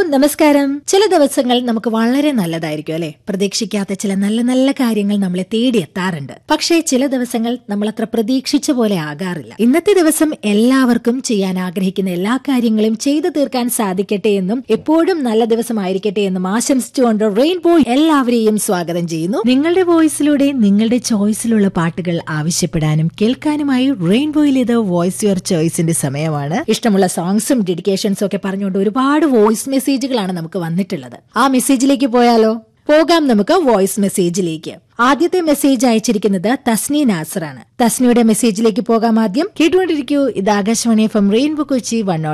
നമസ്കാരം ചില ദിവസങ്ങൾ നമുക്ക് വളരെ നല്ലതായിരിക്കും അല്ലെ പ്രതീക്ഷിക്കാത്ത ചില നല്ല നല്ല കാര്യങ്ങൾ നമ്മളെ തേടി എത്താറുണ്ട് പക്ഷേ ചില ദിവസങ്ങൾ നമ്മൾ അത്ര പ്രതീക്ഷിച്ച പോലെ ആകാറില്ല ഇന്നത്തെ ദിവസം എല്ലാവർക്കും ചെയ്യാൻ ആഗ്രഹിക്കുന്ന എല്ലാ കാര്യങ്ങളും ചെയ്തു തീർക്കാൻ സാധിക്കട്ടെ എന്നും എപ്പോഴും നല്ല ദിവസമായിരിക്കട്ടെ എന്നും ആശംസിച്ചുകൊണ്ട് റെയിൻബോ എല്ലാവരെയും സ്വാഗതം ചെയ്യുന്നു നിങ്ങളുടെ വോയിസിലൂടെ നിങ്ങളുടെ ചോയ്സിലുള്ള പാട്ടുകൾ ആവശ്യപ്പെടാനും കേൾക്കാനുമായി റെയിൻബോയിലേത് വോയിസ് യുവർ ചോയ്സിന്റെ സമയമാണ് ഇഷ്ടമുള്ള സോങ്സും ഡെഡിക്കേഷൻസും ഒക്കെ പറഞ്ഞുകൊണ്ട് ഒരുപാട് വോയിസ് മെസ്സേജുകളാണ് നമുക്ക് വന്നിട്ടുള്ളത് ആ മെസ്സേജിലേക്ക് പോയാലോ പോകാം നമുക്ക് വോയിസ് മെസ്സേജിലേക്ക് ആദ്യത്തെ മെസ്സേജ് അയച്ചിരിക്കുന്നത് തസ്നി നാസറാണ് തസ്നിയുടെ മെസ്സേജിലേക്ക് പോകാം ആദ്യം കേട്ടുകൊണ്ടിരിക്കൂ ഇത് Akashvani F M rainbow Kochi one